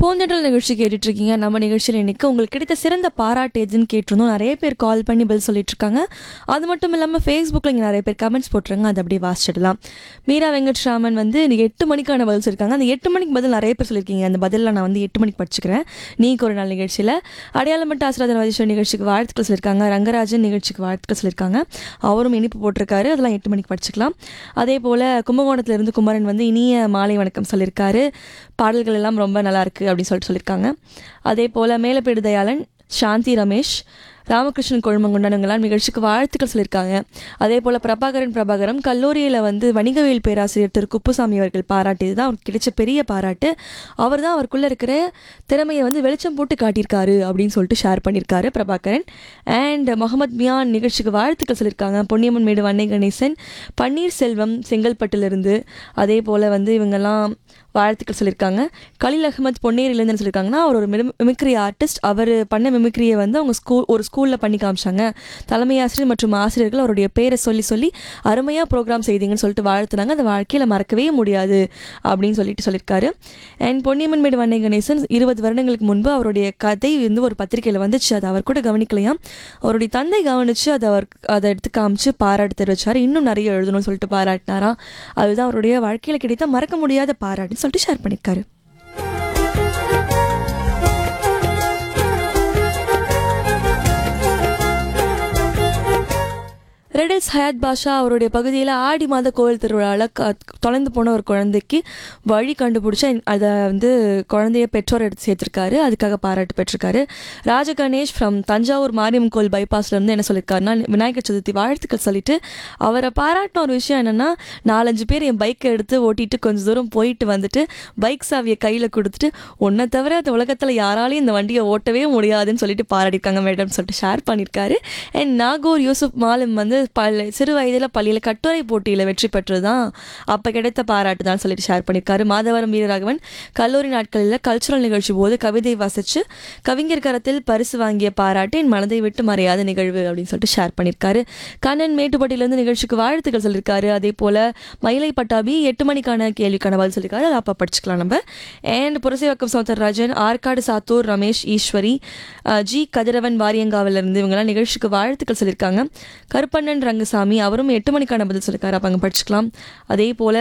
பூந்தென்றல் நிகழ்ச்சி கேட்டுட்டு இருக்கீங்க நம்ம நிகழ்ச்சியில் இன்னைக்கு உங்களுக்கு கிடைத்த சிறந்த பாராட்டு எதுன்னு கேட்டிருந்தோம் நிறைய பேர் கால் பண்ணி பில் சொல்லிட்டு இருக்காங்க அது மட்டும் இல்லாமல் ஃபேஸ்புக்கில் இங்கே நிறைய பேர் கமெண்ட்ஸ் போட்டுருங்க அதை அப்படியே வாசிச்சிடலாம் மீரா வெங்கட்ராமன் வந்து இன்னைக்கு எட்டு மணிக்கான பதில் சொல்லியிருக்காங்க அந்த எட்டு மணிக்கு பதில் நிறைய பேர் சொல்லியிருக்கீங்க அந்த பதிலில் நான் வந்து எட்டு மணிக்கு படிச்சுக்கிறேன் நீக்கு ஒரு நாள் நிகழ்ச்சியில் அடையாளமட்ட ஆசிரியர் ராஜேஸ்வரி நிகழ்ச்சிக்கு வாழ்த்துக்கள் சொல்லியிருக்காங்க ரங்கராஜன் நிகழ்ச்சிக்கு வாழ்த்துக்கள் சொல்லியிருக்காங்க அவரும் இனிப்பு போட்டிருக்காரு அதெல்லாம் எட்டு மணிக்கு படிச்சுக்கலாம் அதே போல் கும்பகோணத்துலேருந்து குமரன் வந்து இனிய மாலை வணக்கம் சொல்லியிருக்காரு பாடல்கள் எல்லாம் ரொம்ப நல்லா இருக்கு அப்படின்னு சொல்லிட்டு சொல்லியிருக்காங்க அதே போல் மேலப்பேடு தயாளன் சாந்தி ரமேஷ் ராமகிருஷ்ணன் கொழுமங்குண்டனங்களாம் நிகழ்ச்சிக்கு வாழ்த்துக்கள் சொல்லியிருக்காங்க அதே போல் பிரபாகரன் பிரபாகரம் கல்லூரியில் வந்து வணிகவியல் பேராசிரியர் திரு குப்புசாமி அவர்கள் பாராட்டியது தான் அவருக்கு கிடைச்ச பெரிய பாராட்டு அவர் தான் அவருக்குள்ளே இருக்கிற திறமையை வந்து வெளிச்சம் போட்டு காட்டியிருக்காரு அப்படின்னு சொல்லிட்டு ஷேர் பண்ணியிருக்காரு பிரபாகரன் அண்ட் முகமது மியான் நிகழ்ச்சிக்கு வாழ்த்துக்கள் சொல்லியிருக்காங்க பொன்னியம்மன் மேடு வன்னை கணேசன் பன்னீர்செல்வம் செங்கல்பட்டிலிருந்து அதே போல் வந்து இவங்கெல்லாம் வாழ்த்துக்கள் சொல்லியிருக்காங்க கலீல் அகமத் பொன்னேரிலேருந்து சொல்லியிருக்காங்கன்னா அவர் ஒரு மிமிக்ரி ஆர்டிஸ்ட் அவர் பண்ண மிமிக்ரியை வந்து அவங்க ஸ்கூல் ஒரு ஸ்கூலில் பண்ணி காமிச்சாங்க தலைமை ஆசிரியர் மற்றும் ஆசிரியர்கள் அவருடைய பேரை சொல்லி சொல்லி அருமையாக ப்ரோக்ராம் செய்தீங்கன்னு சொல்லிட்டு வாழ்த்துனாங்க அந்த வாழ்க்கையில் மறக்கவே முடியாது அப்படின்னு சொல்லிட்டு சொல்லியிருக்காரு அண்ட் பொன்னியம்மன் மேடு வண்ணை கணேசன் இருபது வருடங்களுக்கு முன்பு அவருடைய கதை வந்து ஒரு பத்திரிகையில் வந்துச்சு அது அவர் கூட கவனிக்கலையாம் அவருடைய தந்தை கவனிச்சு அதை அவர் அதை எடுத்து காமிச்சு பாராட்டு தெரிவிச்சார் இன்னும் நிறைய எழுதணும்னு சொல்லிட்டு பாராட்டினாராம் அதுதான் அவருடைய வாழ்க்கையில் கிடைத்த மறக்க முடியாத பாராட்டுன்னு சொல்லிட்டு ஷேர் பண்ணியிருக்காரு ரெடில்ஸ் ஹயாத் பாஷா அவருடைய பகுதியில் ஆடி மாத கோவில் திருவிழாவில் க தொலைந்து போன ஒரு குழந்தைக்கு வழி கண்டுபிடிச்சி அதை வந்து குழந்தைய பெற்றோர் எடுத்து சேர்த்துருக்காரு அதுக்காக பாராட்டு பெற்றிருக்காரு ராஜ கணேஷ் ஃப்ரம் தஞ்சாவூர் மாரியம் கோவில் பைபாஸ்ல இருந்து என்ன சொல்லியிருக்காருன்னா விநாயகர் சதுர்த்தி வாழ்த்துக்கள் சொல்லிட்டு அவரை பாராட்டின ஒரு விஷயம் என்னென்னா நாலஞ்சு பேர் என் பைக்கை எடுத்து ஓட்டிட்டு கொஞ்சம் தூரம் போயிட்டு வந்துட்டு பைக் சாவியை கையில் கொடுத்துட்டு உன்னை தவிர அந்த உலகத்தில் யாராலையும் இந்த வண்டியை ஓட்டவே முடியாதுன்னு சொல்லிட்டு பாராட்டியிருக்காங்க மேடம் சொல்லிட்டு ஷேர் பண்ணியிருக்காரு அண்ட் நாகூர் யூசுப் மாலிம் வந்து பள்ளி சிறு வயதில் பள்ளியில் கட்டுரை போட்டியில் வெற்றி பெற்றது தான் அப்போ கிடைத்த பாராட்டு தான் சொல்லிட்டு ஷேர் பண்ணியிருக்காரு மாதவரம் வீரராகவன் கல்லூரி நாட்களில் கல்ச்சுரல் நிகழ்ச்சி போது கவிதை வாசித்து கவிஞர் கரத்தில் பரிசு வாங்கிய பாராட்டு என் மனதை விட்டு மறையாத நிகழ்வு அப்படின்னு சொல்லிட்டு ஷேர் பண்ணியிருக்காரு கண்ணன் மேட்டுப்பட்டியிலேருந்து நிகழ்ச்சிக்கு வாழ்த்துக்கள் சொல்லியிருக்காரு அதே போல் மயிலை பட்டாபி எட்டு மணிக்கான கேள்விக்கான பதில் சொல்லியிருக்காரு அதை அப்போ படிச்சுக்கலாம் நம்ம அண்ட் புரசைவாக்கம் சௌந்தரராஜன் ஆற்காடு சாத்தூர் ரமேஷ் ஈஸ்வரி அஹ், ஜி கதிரவன் வாரியங்காவிலிருந்து இவங்கெல்லாம் நிகழ்ச்சிக்கு வாழ்த்துக்கள் சொல்லியிருக்காங்க கருப்பண்ணன் ரங்கசாமி அவரும் எட்டு மணிக்கான பதில் சொல்லியிருக்காரு அப்போ அங்கே படிச்சுக்கலாம் அதே போல்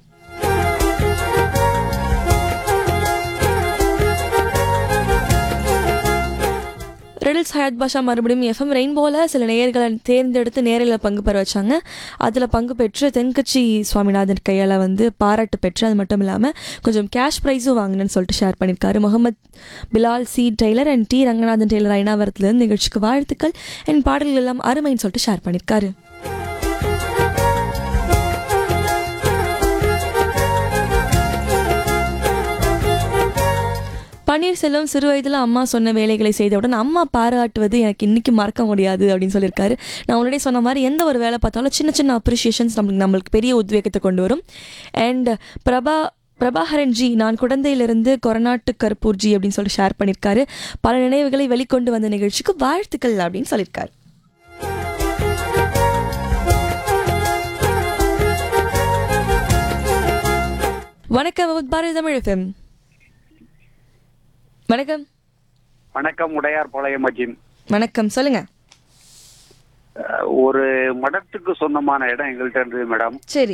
ரெடில்ஸ் ஹயாத் பாஷா மறுபடியும் எஃப்எம் ரெயின்போவில் சில நேயர்களை தேர்ந்தெடுத்து நேரில் பங்கு பெற வச்சாங்க அதில் பங்கு பெற்று தென்கட்சி சுவாமிநாதன் கையால் வந்து பாராட்டு பெற்று அது மட்டும் இல்லாமல் கொஞ்சம் கேஷ் ப்ரைஸும் வாங்கினேன்னு சொல்லிட்டு ஷேர் பண்ணியிருக்காரு Mohammed Bilal C tailor and T Ranganathan tailor ஐநாவரத்துலேருந்து நிகழ்ச்சிக்கு வாழ்த்துக்கள் என் பாடல்கள் எல்லாம் அருமைன்னு சொல்லிட்டு ஷேர் பண்ணியிருக்காரு பன்னீர்செல்வம் சிறு வயதில் அம்மா சொன்ன வேலைகளை செய்தவுடன் அம்மா பாராட்டுவது எனக்கு இன்னைக்கு மறக்க முடியாது அப்படின்னு சொல்லியிருக்காரு நான் முன்னாடியே சொன்ன மாதிரி எந்த ஒரு வேலை பார்த்தாலும் சின்ன சின்ன அப்ரிஷியேஷன்ஸ் நம்மளுக்கு நம்மளுக்கு பெரிய உத்வேகத்தை கொண்டு வரும் அண்ட் பிரபா பிரபாகரன் ஜி நான் குழந்தையிலிருந்து கொரநாட்டு கருப்பூர் ஜி அப்படின்னு சொல்லி ஷேர் பண்ணியிருக்காரு பல நினைவுகளை வெளிக்கொண்டு வந்த நிகழ்ச்சிக்கு வாழ்த்துக்கள் அப்படின்னு சொல்லியிருக்காரு வணக்கம் பாரதி தமிழ் எஃப்எம் வணக்கம் வணக்கம் உடையார் பாளையம் அஜிம் வணக்கம் சொல்லுங்க அஹ், ஒரு மடத்துக்கு சொந்தமான இடம் எங்கள்கிட்ட இருந்தது மேடம் சரி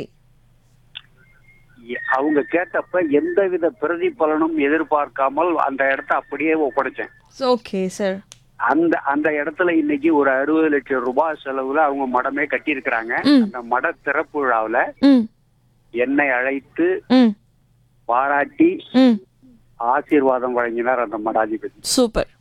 எ- அவங்க கேட்டப்ப எந்தவித பிரதிபலனும் எதிர்பார்க்காமல் அந்த இடத்த அப்படியே ஒப்படைச்சேன் ஓகே சார் அந்த அந்த இடத்துல இன்னைக்கு ஒரு அறுபது லட்சம் ரூபாய் செலவுல அவங்க மடமே கட்டியிருக்கிறாங்க ம். அந்த மட திறப்பு விழாவுல ம் என்னை அழைத்து ம் பாராட்டி ம் ஆசீர்வாதம் வழங்கினார் அந்த மடாதிபதி சூப்பர்